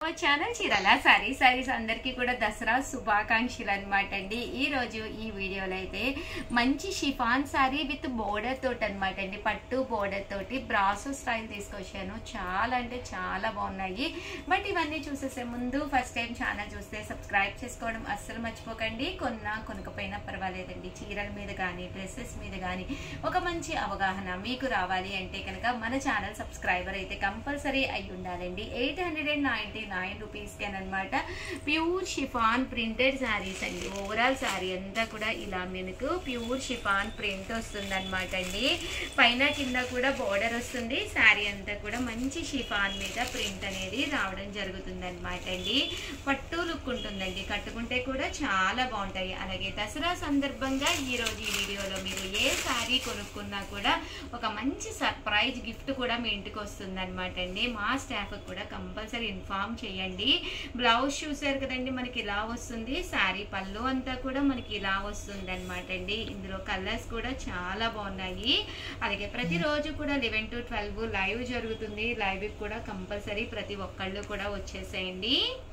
hour channel చీరల సారీ సారీస్ అందరికీ కూడా దసరా శుభాకాంక్షలు అనమాట అండి ఈ రోజు ఈ వీడియోలో అయితే మంచి షిఫాన్ సారీ విత్ బోర్డర్ తోటి అనమాట అండి పట్టు బోర్డర్ తోటి బ్రాసో స్టైల్ తీసుకొచ్చాను చాలా అంటే చాలా బాగున్నాయి బట్ ఇవన్నీ చూసేసే ముందు ఫస్ట్ టైం ఛానల్ చూస్తే సబ్స్క్రైబ్ చేసుకోవడం అస్సలు మర్చిపోకండి కొన్నా కొనకపోయినా పర్వాలేదండి చీరల మీద కానీ డ్రెస్సెస్ మీద కానీ ఒక మంచి అవగాహన మీకు రావాలి అంటే కనుక మన ఛానల్ సబ్స్క్రైబర్ అయితే కంపల్సరీ అయి ఉండాలండి eight hundred and ninety nine రూపీస్కి అనమాట ప్యూర్ షిఫాన్ ప్రింటెడ్ శారీస్ అండి ఓవరాల్ శారీ అంతా కూడా ఇలా మనకు ప్యూర్ షిఫాన్ ప్రింట్ వస్తుంది అనమాట అండి పైన కింద కూడా బార్డర్ వస్తుంది శారీ అంతా కూడా మంచి షిఫాన్ మీద ప్రింట్ అనేది రావడం జరుగుతుంది అనమాట అండి పట్టు లుక్ ఉంటుందండి కట్టుకుంటే కూడా చాలా బాగుంటాయి అలాగే దసరా సందర్భంగా ఈ రోజు ఈ వీడియోలో మీరు ఏ శారీ కొనుక్కున్నా కూడా ఒక మంచి సర్ప్రైజ్ గిఫ్ట్ కూడా మీ ఇంటికి వస్తుంది అనమాట అండి మా స్టాఫ్ కూడా కంపల్సరీ ఇన్ఫార్మ్ చేయండి బ్లౌజ్ చూసారు కదండి మనకి ఇలా వస్తుంది శారీ పళ్ళు అంతా కూడా మనకి ఇలా వస్తుంది అనమాట అండి ఇందులో కలర్స్ కూడా చాలా బాగున్నాయి అలాగే ప్రతిరోజు కూడా లెవెన్ టు ట్వెల్వ్ లైవ్ జరుగుతుంది లైవ్ కూడా కంపల్సరీ ప్రతి ఒక్కళ్ళు కూడా వచ్చేసేయండి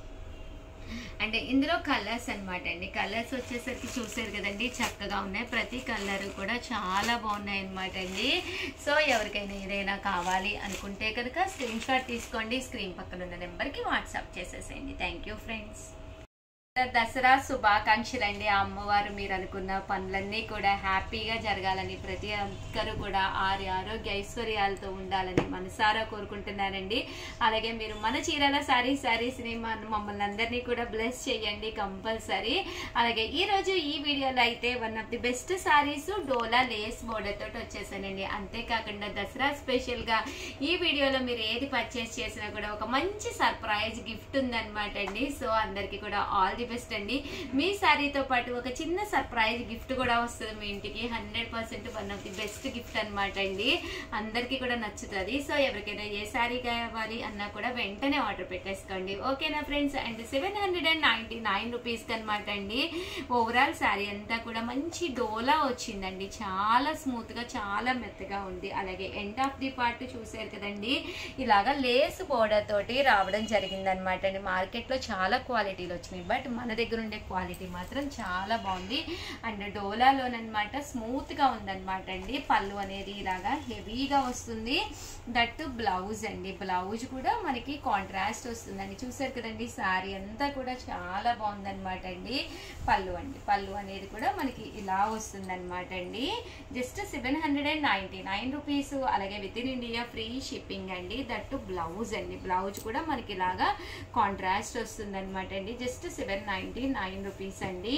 అంటే ఇందులో కలర్స్ అనమాట అండి కలర్స్ వచ్చేసరికి చూసారు కదండి చక్కగా ఉన్నాయి ప్రతి కలర్ కూడా చాలా బాగున్నాయి అనమాట అండి సో ఎవరికైనా ఏదైనా కావాలి అనుకుంటే కనుక స్క్రీన్ షాట్ తీసుకోండి స్క్రీన్ పక్కన ఉన్న నెంబర్కి వాట్సాప్ చేసేసేయండి థ్యాంక్ యూ ఫ్రెండ్స్ దసరా శుభాకాంక్షలు అండి ఆ అమ్మవారు మీరు అనుకున్న పనులన్నీ కూడా హ్యాపీగా జరగాలని ప్రతి ఒక్కరు కూడా ఆరి ఆరోగ్య ఐశ్వర్యాలతో ఉండాలని మనసారా కోరుకుంటున్నానండి అలాగే మీరు మన చీరాల సారీ సారీస్ని మన మమ్మల్ని అందరినీ కూడా బ్లెస్ చేయండి కంపల్సరీ అలాగే ఈ రోజు ఈ వీడియోలో అయితే one of the best saris Dola lace border తోటి వచ్చేసానండి అంతేకాకుండా దసరా స్పెషల్గా ఈ వీడియోలో మీరు ఏది పర్చేస్ చేసినా కూడా ఒక మంచి సర్ప్రైజ్ గిఫ్ట్ ఉందన్నమాట అండి సో అందరికీ కూడా ఆల్ ది బెస్ట్ అండి మీ శారీతో పాటు ఒక చిన్న సర్ప్రైజ్ గిఫ్ట్ కూడా వస్తుంది మీ ఇంటికి hundred percent one of the best gift అనమాట అండి అందరికీ కూడా నచ్చుతుంది సో ఎవరికైనా ఏ శారీ కావాలి అన్నా కూడా వెంటనే ఆర్డర్ పెట్టేసుకోండి ఓకేనా friends and seven hundred and ninety nine రూపీస్కి అనమాట అండి ఓవరాల్ శారీ అంతా కూడా మంచి డోలా వచ్చిందండి చాలా స్మూత్గా చాలా మెత్తగా ఉంది అలాగే ఎండ్ ఆఫ్ ది పార్ట్ చూసారు కదండి ఇలాగా లేస్ బోర్డర్ తోటి రావడం జరిగింది అనమాట అండి మార్కెట్లో చాలా క్వాలిటీలు వచ్చినాయి బట్ మన దగ్గర ఉండే క్వాలిటీ మాత్రం చాలా బాగుంది అండ్ డోలాలోనమాట స్మూత్గా ఉందన్నమాట అండి పళ్ళు అనేది ఇలాగా హెవీగా వస్తుంది దట్ బ్లౌజ్ అండి బ్లౌజ్ కూడా మనకి కాంట్రాస్ట్ వస్తుందండి చూసారు కదండి శారీ అంతా కూడా చాలా బాగుందన్నమాట అండి పళ్ళు అండి పళ్ళు అనేది కూడా మనకి ఇలా వస్తుందన్నమాట అండి just seven hundred and ninety nine rupees అలాగే with in India free shipping అండి దట్టు బ్లౌజ్ అండి బ్లౌజ్ కూడా మనకి ఇలాగా కాంట్రాస్ట్ వస్తుంది అనమాట అండి just seven ninety nine rupees అండి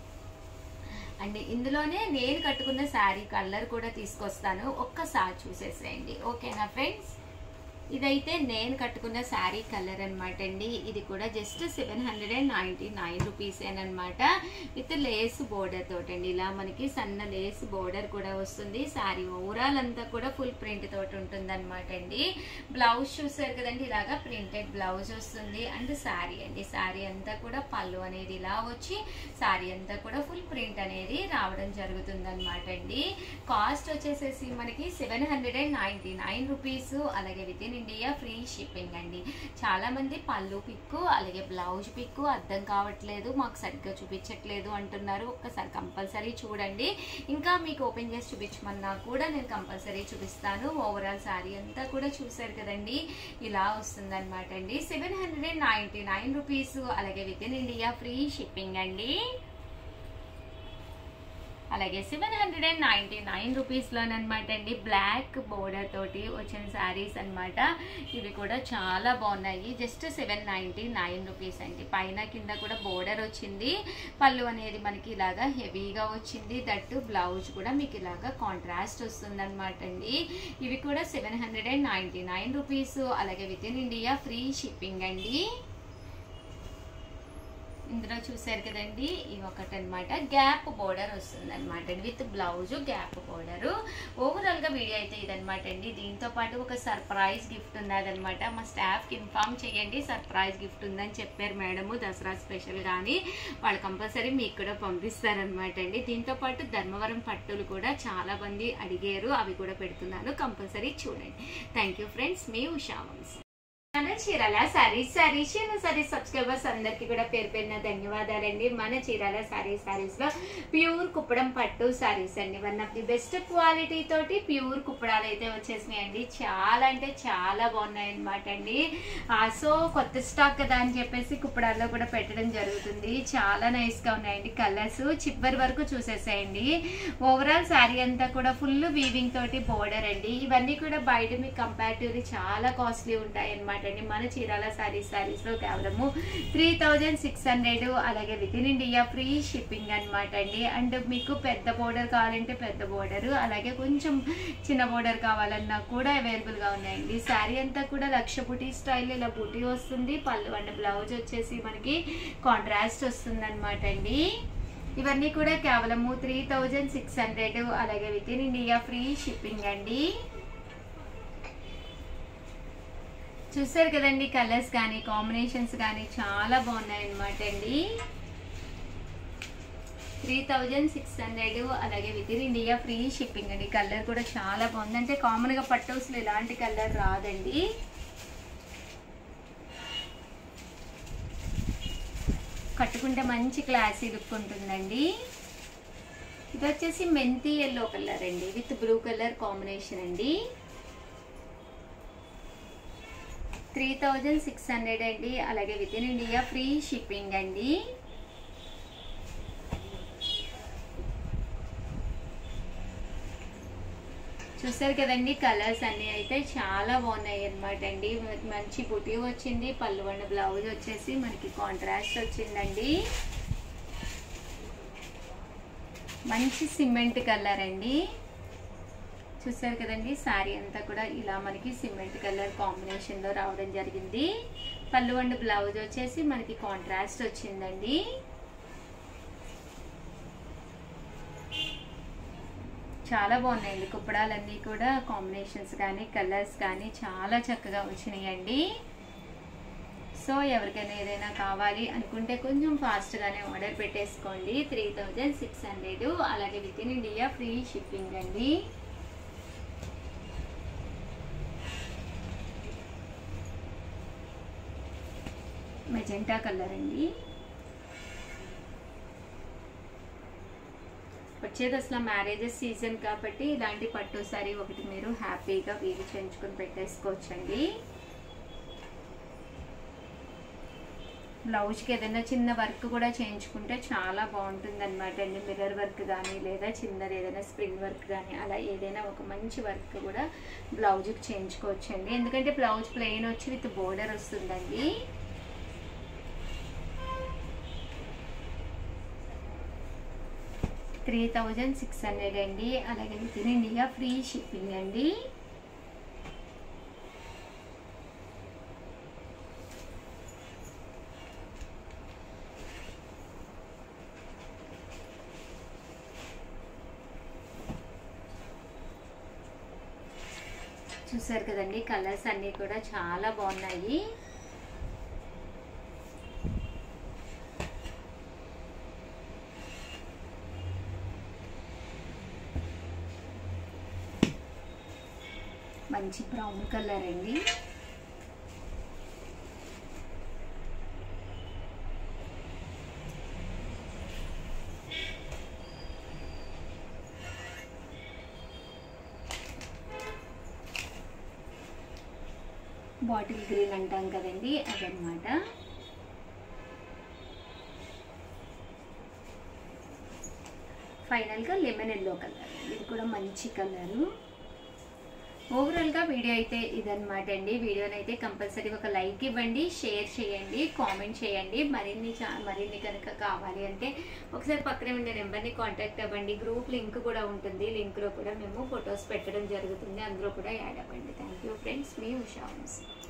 అండ్ ఇందులోనే నేను కట్టుకున్న శారీ కలర్ కూడా తీసుకొస్తాను ఒక్కసారి చూసేసేయండి ఓకేనా ఫ్రెండ్స్ ఇదైతే నేను కట్టుకున్న శారీ కలర్ అనమాట అండి ఇది కూడా just seven hundred and ninety nine rupees అనమాట విత్ లేస్ బోర్డర్ తోటి అండి ఇలా మనకి సన్న లేస్ బోర్డర్ కూడా వస్తుంది శారీ ఓవరాల్ అంతా కూడా ఫుల్ ప్రింట్ తోటి ఉంటుంది అనమాట అండి బ్లౌజ్ చూసారు కదండి ఇలాగా ప్రింటెడ్ బ్లౌజ్ వస్తుంది అండ్ శారీ అండి శారీ అంతా కూడా పళ్ళు అనేది ఇలా వచ్చి శారీ అంతా కూడా ఫుల్ ప్రింట్ అనేది రావడం జరుగుతుంది అనమాట అండి కాస్ట్ వచ్చేసేసి మనకి seven hundred and ninety nine rupees అలాగే with in India free shipping అండి చాలా మంది పళ్ళు పిక్కు అలాగే బ్లౌజ్ పిక్కు అర్థం కావట్లేదు మాకు సరిగ్గా చూపించట్లేదు అంటున్నారు ఒక్కసారి కంపల్సరీ చూడండి ఇంకా మీకు ఓపెన్ చేసి చూపించమన్నా కూడా నేను కంపల్సరీ చూపిస్తాను ఓవరాల్ శారీ అంతా కూడా చూసారు కదండి ఇలా వస్తుంది అనమాట అండి seven hundred and ninety nine rupees అలాగే with in India free shipping అండి అలాగే seven hundred and ninety nine రూపీస్లోనమాట అండి బ్లాక్ బోర్డర్ తోటి వచ్చిన శారీస్ అనమాట ఇవి కూడా చాలా బాగున్నాయి just seven ninety nine rupees అండి పైన కింద కూడా బోర్డర్ వచ్చింది పళ్ళు అనేది మనకి ఇలాగా హెవీగా వచ్చింది దట్టు బ్లౌజ్ కూడా మీకు ఇలాగా కాంట్రాస్ట్ వస్తుంది అనమాట అండి ఇవి కూడా seven hundred and ninety nine rupees అలాగే with in India free shipping అండి ఇందులో చూసారు కదండి ఇవి ఒకటి అనమాట గ్యాప్ బోర్డర్ వస్తుంది అనమాట with blouse gap border overall గా వీడియో అయితే ఇదనమాట అండి దీంతో పాటు ఒక సర్ప్రైజ్ గిఫ్ట్ ఉన్నదనమాట మా స్టాఫ్ కి ఇన్ఫార్మ్ చేయండి సర్ప్రైజ్ గిఫ్ట్ ఉందని చెప్పారు మేడము దసరా స్పెషల్ కానీ వాళ్ళు కంపల్సరీ మీకు కూడా పంపిస్తారనమాట అండి దీంతో పాటు ధర్మవరం పట్టులు కూడా చాలా మంది అడిగారు అవి కూడా పెడుతున్నాను కంపల్సరీ చూడండి థ్యాంక్ యూ ఫ్రెండ్స్ మీ ఉషా వంశీ మన చీరాల సారీ సారీ చిన్న సారీ సబ్స్క్రైబర్స్ అందరికి కూడా పేరు పేరున ధన్యవాదాలండి మన చీరాల సారీ సారీస్ లో ప్యూర్ కుప్పడం పట్టు సారీస్ అండి one of the best quality తోటి ప్యూర్ కుప్పడాలు అయితే వచ్చేసినాయండి చాలా అంటే చాలా బాగున్నాయి అనమాట అండి ఆ, సో కొత్త స్టాక్ కదా అని చెప్పేసి కుప్పడాల్లో కూడా పెట్టడం జరుగుతుంది చాలా నైస్ గా ఉన్నాయండి కలర్స్ చివరి వరకు చూసేసేయండి ఓవరాల్ శారీ అంతా కూడా ఫుల్ వీవింగ్ తోటి బోర్డర్ అండి ఇవన్నీ కూడా బయట మీకు కంపారిటివ్లీ చాలా కాస్ట్లీ ఉంటాయి అనమాట అండి మన చీరాల శారీ శారీస్ లో కేవలము త్రీ థౌజండ్ సిక్స్ హండ్రెడ్ అలాగే with in India free shipping అనమాట అండి అండ్ మీకు పెద్ద బోర్డర్ కావాలంటే పెద్ద బోర్డర్ అలాగే కొంచెం చిన్న బోర్డర్ కావాలన్నా కూడా అవైలబుల్ గా ఉన్నాయండి శారీ అంతా కూడా లక్ష బుటీ స్టైల్ ఇలా బుటీ వస్తుంది పళ్ళు అండ్ బ్లౌజ్ వచ్చేసి మనకి కాంట్రాస్ట్ వస్తుంది అనమాట అండి ఇవన్నీ కూడా కేవలము త్రీ థౌజండ్ సిక్స్ హండ్రెడ్ అలాగే with in India free shipping అండి చూసారు కదండి కలర్స్ కానీ కాంబినేషన్స్ కానీ చాలా బాగున్నాయి అనమాట అండి త్రీ థౌజండ్ సిక్స్ హండ్రెడ్ అలాగే with in India free shipping అండి కలర్ కూడా చాలా బాగుంది అంటే కామన్గా పట్టోస్లో ఇలాంటి కలర్ రాదండి కట్టుకుంటే మంచి క్లాసీ లుక్ ఉంటుందండి ఇది వచ్చేసి మెంతి ఎల్లో కలర్ అండి విత్ బ్లూ కలర్ కాంబినేషన్ అండి త్రీ థౌజండ్ సిక్స్ హండ్రెడ్ అండి అలాగే with in India free shipping అండి చూసారు కదండి కలర్స్ అన్ని అయితే చాలా బాగున్నాయి అనమాట అండి మంచి బుటీ వచ్చింది పళ్ళు వండ బ్లౌజ్ వచ్చేసి మనకి కాంట్రాస్ట్ వచ్చిందండి మంచి సిమెంట్ కలర్ అండి చూసారు కదండి శారీ అంతా కూడా ఇలా మనకి సిమెంట్ కలర్ కాంబినేషన్ లో రావడం జరిగింది పళ్ళు అండ్ బ్లౌజ్ వచ్చేసి మనకి కాంట్రాస్ట్ వచ్చిందండి చాలా బాగున్నాయండి కుప్పడాలన్నీ కూడా కాంబినేషన్స్ కానీ కలర్స్ కానీ చాలా చక్కగా వచ్చినాయండి సో ఎవరికైనా ఏదైనా కావాలి అనుకుంటే కొంచెం ఫాస్ట్గానే ఆర్డర్ పెట్టేసుకోండి త్రీ థౌజండ్ సిక్స్ హండ్రెడ్ అలాగే with in India free shipping అండి మెజెంటా కలర్ అండి వచ్చేది అసలు మ్యారేజెస్ సీజన్ కాబట్టి ఇలాంటి పట్టు సారీ ఒకటి మీరు హ్యాపీగా వీలు చేయించుకొని పెట్టేసుకోవచ్చండి బ్లౌజ్కి ఏదైనా చిన్న వర్క్ కూడా చేయించుకుంటే చాలా బాగుంటుంది అనమాట అండి మిర్రర్ వర్క్ కానీ లేదా చిన్నది ఏదైనా స్ప్రింగ్ వర్క్ కానీ అలా ఏదైనా ఒక మంచి వర్క్ కూడా బ్లౌజ్కి చేయించుకోవచ్చండి ఎందుకంటే బ్లౌజ్ ప్లెయిన్ వచ్చి విత్ బోర్డర్ వస్తుందండి త్రీ థౌజండ్ సిక్స్ హండ్రెడ్ అండి అలాగే with in India free shipping అండి చూసారు కదండి కలర్స్ అన్నీ కూడా చాలా బాగున్నాయి మంచి బ్రౌన్ కలర్ అండి బాటిల్ గ్రీన్ అంటాం కదండి అదనమాట ఫైనల్గా లెమన్ ఎల్లో కలర్ ఇది కూడా మంచి కలరు ఓవరాల్గా వీడియో అయితే ఇదనమాట అండి వీడియోని అయితే కంపల్సరీ ఒక లైక్ ఇవ్వండి షేర్ చేయండి కామెంట్ చేయండి మరిన్ని చా మరిన్ని కనుక కావాలి అంటే ఒకసారి పక్కనే ఉండే నెంబర్ని కాంటాక్ట్ అవ్వండి గ్రూప్ లింక్ కూడా ఉంటుంది లింక్లో కూడా మేము ఫొటోస్ పెట్టడం జరుగుతుంది అందులో కూడా యాడ్ అవ్వండి థ్యాంక్ యూ ఫ్రెండ్స్ మీ ఉషా వంశీ